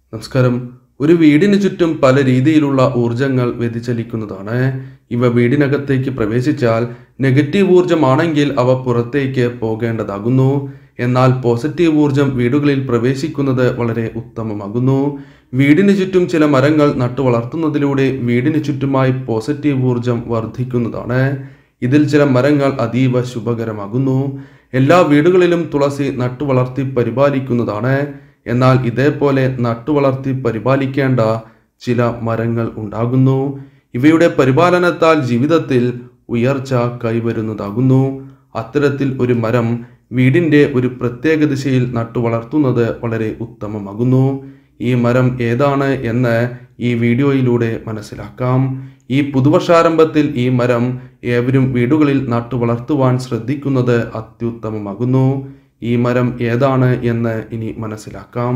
നമസ്കാരം ഒരു വീടിന് ചുറ്റും പല രീതിയിലുള്ള ഊർജങ്ങൾ വ്യതിചലിക്കുന്നതാണ് ഇവ വീടിനകത്തേക്ക് പ്രവേശിച്ചാൽ നെഗറ്റീവ് ഊർജമാണെങ്കിൽ അവ പുറത്തേക്ക് പോകേണ്ടതാകുന്നു എന്നാൽ പോസിറ്റീവ് ഊർജം വീടുകളിൽ പ്രവേശിക്കുന്നത് വളരെ ഉത്തമമാകുന്നു വീടിന് ചുറ്റും ചില മരങ്ങൾ നട്ടു വളർത്തുന്നതിലൂടെ വീടിന് ചുറ്റുമായി പോസിറ്റീവ് ഊർജം വർദ്ധിക്കുന്നതാണ് ഇതിൽ ചില മരങ്ങൾ അതീവ ശുഭകരമാകുന്നു എല്ലാ വീടുകളിലും തുളസി നട്ടു വളർത്തി പരിപാലിക്കുന്നതാണ് എന്നാൽ ഇതേപോലെ നട്ടു വളർത്തി പരിപാലിക്കേണ്ട ചില മരങ്ങൾ ഉണ്ടാകുന്നു ഇവയുടെ പരിപാലനത്താൽ ജീവിതത്തിൽ ഉയർച്ച കൈവരുന്നതാകുന്നു അത്തരത്തിൽ ഒരു മരം വീടിൻ്റെ ഒരു പ്രത്യേക ദിശയിൽ നട്ടു വളർത്തുന്നത് വളരെ ഉത്തമമാകുന്നു ഈ മരം ഏതാണ് എന്ന് ഈ വീഡിയോയിലൂടെ മനസ്സിലാക്കാം ഈ പുതുവർഷാരംഭത്തിൽ ഈ മരം ഏവരും വീടുകളിൽ നട്ടു വളർത്തുവാൻ ശ്രദ്ധിക്കുന്നത് അത്യുത്തമമാകുന്നു ഈ മരം ഏതാണ് എന്ന് ഇനി മനസ്സിലാക്കാം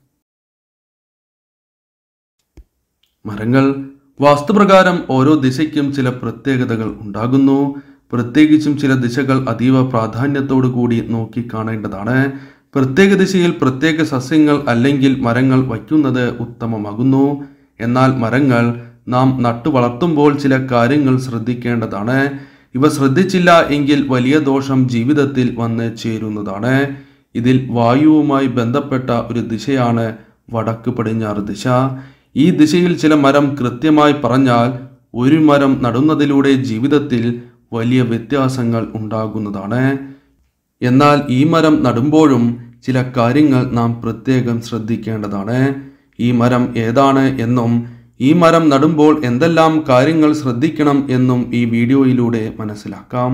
മരങ്ങൾ വാസ്തുപ്രകാരം ഓരോ ദിശയ്ക്കും ചില പ്രത്യേകതകൾ ഉണ്ടാകുന്നു പ്രത്യേകിച്ചും ചില ദിശകൾ അതീവ പ്രാധാന്യത്തോടു കൂടി നോക്കി കാണേണ്ടതാണ് പ്രത്യേക ദിശയിൽ പ്രത്യേക സസ്യങ്ങൾ അല്ലെങ്കിൽ മരങ്ങൾ വയ്ക്കുന്നത് ഉത്തമമാകുന്നു എന്നാൽ മരങ്ങൾ നാം നട്ടു വളർത്തുമ്പോൾ ചില കാര്യങ്ങൾ ശ്രദ്ധിക്കേണ്ടതാണ് ഇവ ശ്രദ്ധിച്ചില്ല എങ്കിൽ വലിയ ദോഷം ജീവിതത്തിൽ വന്ന് ചേരുന്നതാണ് ഇതിൽ വായുവുമായി ബന്ധപ്പെട്ട ഒരു ദിശയാണ് വടക്ക് പടിഞ്ഞാറ് ദിശ ഈ ദിശയിൽ ചില മരം കൃത്യമായി പറഞ്ഞാൽ ഒരു മരം നടുന്നതിലൂടെ ജീവിതത്തിൽ വലിയ വ്യത്യാസങ്ങൾ ഉണ്ടാകുന്നതാണ് എന്നാൽ ഈ മരം നടുമ്പോഴും ചില കാര്യങ്ങൾ നാം പ്രത്യേകം ശ്രദ്ധിക്കേണ്ടതാണ് ഈ മരം ഏതാണ് എന്നും ഈ മരം നടുമ്പോൾ എന്തെല്ലാം കാര്യങ്ങൾ ശ്രദ്ധിക്കണം എന്നും ഈ വീഡിയോയിലൂടെ മനസ്സിലാക്കാം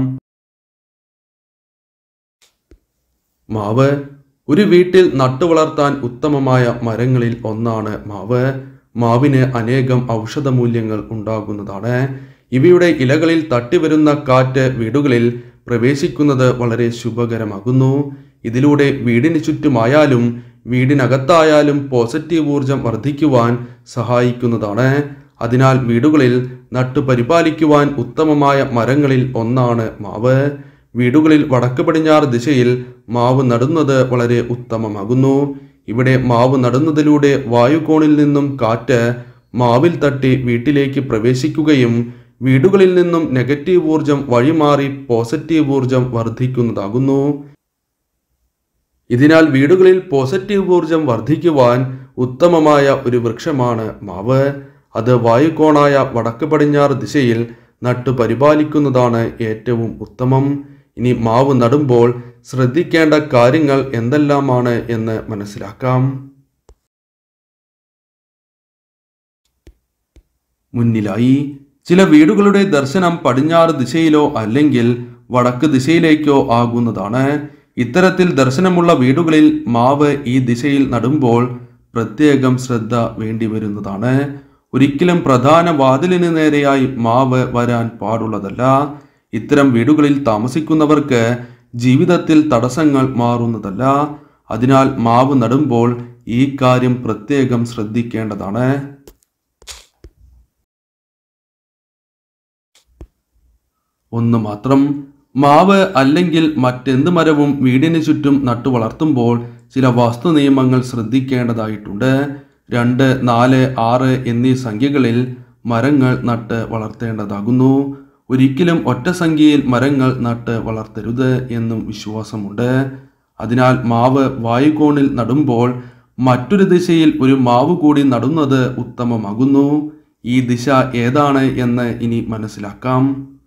മാവ് ഒരു വീട്ടിൽ നട്ടുവളർത്താൻ ഉത്തമമായ മരങ്ങളിൽ ഒന്നാണ് മാവ് മാവിന് അനേകം ഔഷധമൂല്യങ്ങൾ ഉണ്ടാകുന്നതാണ് ഇവയുടെ ഇലകളിൽ തട്ടിവരുന്ന കാറ്റ് വീടുകളിൽ പ്രവേശിക്കുന്നത് വളരെ ശുഭകരമാകുന്നു ഇതിലൂടെ വീടിന് ചുറ്റുമായാലും വീടിനകത്തായാലും പോസിറ്റീവ് ഊർജം വർദ്ധിക്കുവാൻ സഹായിക്കുന്നതാണ് അതിനാൽ വീടുകളിൽ നട്ടു പരിപാലിക്കുവാൻ ഉത്തമമായ മരങ്ങളിൽ ഒന്നാണ് മാവ് വീടുകളിൽ വടക്ക് പടിഞ്ഞാറ് ദിശയിൽ മാവ് നടുന്നത് വളരെ ഉത്തമമാകുന്നു ഇവിടെ മാവ് നടുന്നതിലൂടെ വായുകോണിൽ നിന്നും കാറ്റ് മാവിൽ തട്ടി വീട്ടിലേക്ക് പ്രവേശിക്കുകയും വീടുകളിൽ നിന്നും നെഗറ്റീവ് ഊർജം വഴിമാറി പോസിറ്റീവ് ഊർജം വർദ്ധിക്കുന്നതാകുന്നു ഇതിനാൽ വീടുകളിൽ പോസിറ്റീവ് ഊർജം വർദ്ധിക്കുവാൻ ഉത്തമമായ ഒരു വൃക്ഷമാണ് മാവ് അത് വായുകോണായ വടക്ക് പടിഞ്ഞാറ് ദിശയിൽ നട്ടു പരിപാലിക്കുന്നതാണ് ഏറ്റവും ഉത്തമം ഇനി മാവ് നടുമ്പോൾ ശ്രദ്ധിക്കേണ്ട കാര്യങ്ങൾ എന്തെല്ലാമാണ് എന്ന് മനസ്സിലാക്കാം മുന്നിലായി ചില വീടുകളുടെ ദർശനം പടിഞ്ഞാറ് ദിശയിലോ അല്ലെങ്കിൽ വടക്ക് ദിശയിലേക്കോ ആകുന്നതാണ് ഇത്തരത്തിൽ ദർശനമുള്ള വീടുകളിൽ മാവ് ഈ ദിശയിൽ നടുമ്പോൾ പ്രത്യേകം ശ്രദ്ധ വേണ്ടിവരുന്നതാണ് ഒരിക്കലും പ്രധാന വാതിലിന് നേരെയായി മാവ് വരാൻ പാടുള്ളതല്ല ഇത്തരം വീടുകളിൽ താമസിക്കുന്നവർക്ക് ജീവിതത്തിൽ തടസ്സങ്ങൾ മാറുന്നതല്ല അതിനാൽ മാവ് നടുമ്പോൾ ഈ കാര്യം പ്രത്യേകം ശ്രദ്ധിക്കേണ്ടതാണ് ഒന്ന് മാത്രം മാവ് അല്ലെങ്കിൽ മറ്റെന്ത് മരവും വീടിന് ചുറ്റും നട്ടു വളർത്തുമ്പോൾ ചില വാസ്തു നിയമങ്ങൾ ശ്രദ്ധിക്കേണ്ടതായിട്ടുണ്ട് രണ്ട് നാല് ആറ് എന്നീ സംഖ്യകളിൽ മരങ്ങൾ നട്ട് വളർത്തേണ്ടതാകുന്നു ഒരിക്കലും ഒറ്റ സംഖ്യയിൽ മരങ്ങൾ നട്ട് വളർത്തരുത് എന്നും വിശ്വാസമുണ്ട് അതിനാൽ മാവ് വായുകോണിൽ നടുമ്പോൾ മറ്റൊരു ദിശയിൽ ഒരു മാവ് കൂടി നടുന്നത് ഉത്തമമാകുന്നു ഈ ദിശ ഏതാണ് എന്ന് ഇനി മനസ്സിലാക്കാം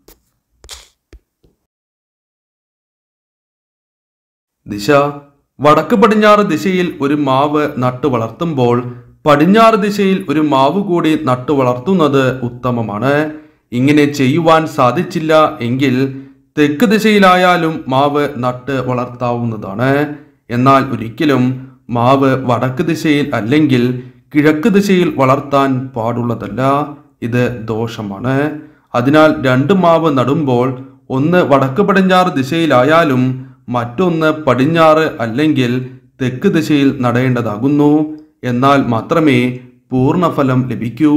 ദിശ വടക്ക് പടിഞ്ഞാറ് ദിശയിൽ ഒരു മാവ് നട്ടു വളർത്തുമ്പോൾ പടിഞ്ഞാറ് ദിശയിൽ ഒരു മാവ് കൂടി നട്ടു വളർത്തുന്നത് ഉത്തമമാണ് ഇങ്ങനെ ചെയ്യുവാൻ സാധിച്ചില്ല എങ്കിൽ തെക്ക് ദിശയിലായാലും മാവ് നട്ട് വളർത്താവുന്നതാണ് എന്നാൽ ഒരിക്കലും മാവ് വടക്ക് ദിശയിൽ അല്ലെങ്കിൽ കിഴക്ക് ദിശയിൽ വളർത്താൻ പാടുള്ളതല്ല ഇത് ദോഷമാണ് അതിനാൽ രണ്ട് മാവ് നടുമ്പോൾ ഒന്ന് വടക്ക് പടിഞ്ഞാറ് ദിശയിലായാലും മറ്റൊന്ന് പടിഞ്ഞാറ് അല്ലെങ്കിൽ തെക്ക് ദിശയിൽ നടേണ്ടതാകുന്നു എന്നാൽ മാത്രമേ പൂർണ്ണഫലം ലഭിക്കൂ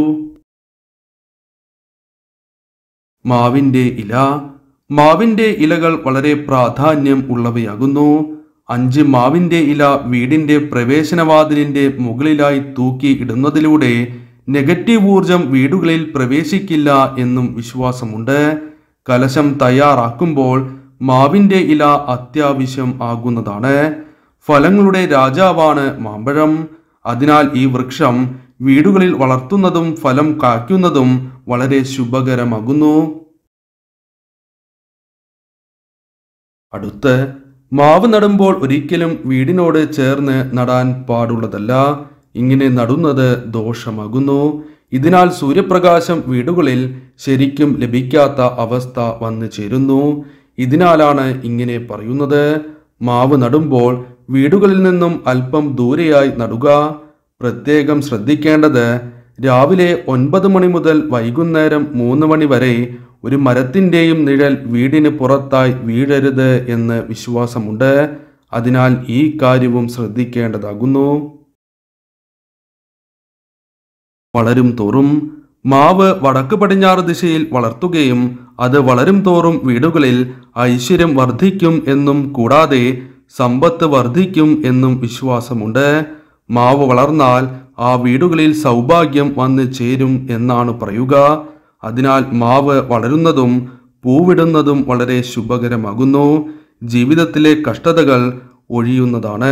മാവിൻ്റെ ഇല മാവിൻ്റെ ഇലകൾ വളരെ പ്രാധാന്യം ഉള്ളവയാകുന്നു അഞ്ച് മാവിന്റെ ഇല വീടിന്റെ പ്രവേശനവാതിലിന്റെ മുകളിലായി തൂക്കി ഇടുന്നതിലൂടെ നെഗറ്റീവ് ഊർജം വീടുകളിൽ പ്രവേശിക്കില്ല എന്നും വിശ്വാസമുണ്ട് കലശം തയ്യാറാക്കുമ്പോൾ മാവിന്റെ ഇല അത്യാവശ്യം ആകുന്നതാണ് ഫലങ്ങളുടെ രാജാവാണ് മാമ്പഴം അതിനാൽ ഈ വൃക്ഷം വീടുകളിൽ വളർത്തുന്നതും ഫലം കായ്ക്കുന്നതും വളരെ ശുഭകരമാകുന്നു അടുത്ത് മാവ് നടുമ്പോൾ ഒരിക്കലും വീടിനോട് ചേർന്ന് നടാൻ പാടുള്ളതല്ല ഇങ്ങനെ നടുന്നത് ദോഷമാകുന്നു ഇതിനാൽ സൂര്യപ്രകാശം വീടുകളിൽ ശരിക്കും ലഭിക്കാത്ത അവസ്ഥ വന്നു ചേരുന്നു ഇതിനാലാണ് ഇങ്ങനെ പറയുന്നത് മാവ് നടുമ്പോൾ വീടുകളിൽ നിന്നും അല്പം ദൂരെയായി നടുക പ്രത്യേകം ശ്രദ്ധിക്കേണ്ടത് രാവിലെ ഒൻപത് മണി മുതൽ വൈകുന്നേരം മൂന്ന് മണി വരെ ഒരു മരത്തിൻ്റെയും നിഴൽ വീടിന് പുറത്തായി വീഴരുത് എന്ന് വിശ്വാസമുണ്ട് അതിനാൽ ഈ കാര്യവും ശ്രദ്ധിക്കേണ്ടതാകുന്നു വളരും തോറും മാവ് വടക്ക് പടിഞ്ഞാറ് ദിശയിൽ വളർത്തുകയും അത് വളരും തോറും വീടുകളിൽ ഐശ്വര്യം വർദ്ധിക്കും എന്നും കൂടാതെ സമ്പത്ത് വർദ്ധിക്കും എന്നും വിശ്വാസമുണ്ട് മാവ് വളർന്നാൽ ആ വീടുകളിൽ സൗഭാഗ്യം വന്ന് ചേരും എന്നാണ് പറയുക അതിനാൽ മാവ് വളരുന്നതും പൂവിടുന്നതും വളരെ ശുഭകരമാകുന്നു ജീവിതത്തിലെ കഷ്ടതകൾ ഒഴിയുന്നതാണ്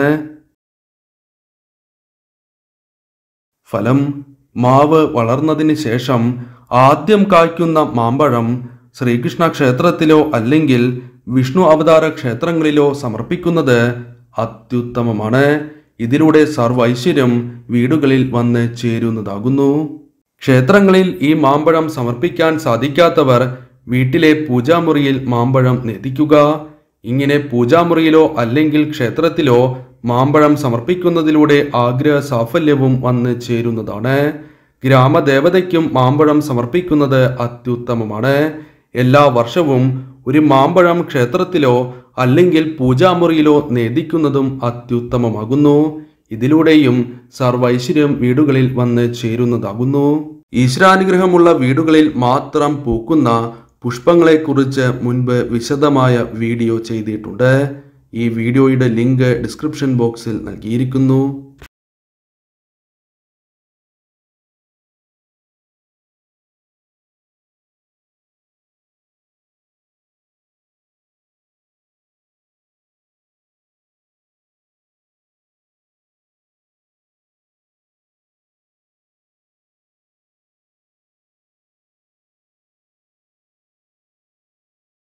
ഫലം മാവ് വളർന്നതിന് ശേഷം ആദ്യം കായ്ക്കുന്ന മാമ്പഴം ശ്രീകൃഷ്ണ ക്ഷേത്രത്തിലോ അല്ലെങ്കിൽ വിഷ്ണു അവതാര ക്ഷേത്രങ്ങളിലോ സമർപ്പിക്കുന്നത് അത്യുത്തമമാണ് ഇതിലൂടെ സർവൈശ്വര്യം വീടുകളിൽ വന്ന് ചേരുന്നതാകുന്നു ക്ഷേത്രങ്ങളിൽ ഈ മാമ്പഴം സമർപ്പിക്കാൻ സാധിക്കാത്തവർ വീട്ടിലെ പൂജാമുറിയിൽ മാമ്പഴം നെതിക്കുക ഇങ്ങനെ പൂജാമുറിയിലോ അല്ലെങ്കിൽ ക്ഷേത്രത്തിലോ മാമ്പഴം സമർപ്പിക്കുന്നതിലൂടെ ആഗ്രഹ സാഫല്യവും വന്ന് ചേരുന്നതാണ് ഗ്രാമദേവതയ്ക്കും മാമ്പഴം സമർപ്പിക്കുന്നത് അത്യുത്തമമാണ് എല്ലാ വർഷവും ഒരു മാമ്പഴം ക്ഷേത്രത്തിലോ അല്ലെങ്കിൽ പൂജാമുറിയിലോ നേദിക്കുന്നതും അത്യുത്തമമാകുന്നു ഇതിലൂടെയും സർവൈശ്വര്യം വീടുകളിൽ വന്ന് ചേരുന്നതാകുന്നു ഈശ്വരാനുഗ്രഹമുള്ള വീടുകളിൽ മാത്രം പൂക്കുന്ന പുഷ്പങ്ങളെക്കുറിച്ച് മുൻപ് വിശദമായ വീഡിയോ ചെയ്തിട്ടുണ്ട് ഈ വീഡിയോയുടെ ലിങ്ക് ഡിസ്ക്രിപ്ഷൻ ബോക്സിൽ നൽകിയിരിക്കുന്നു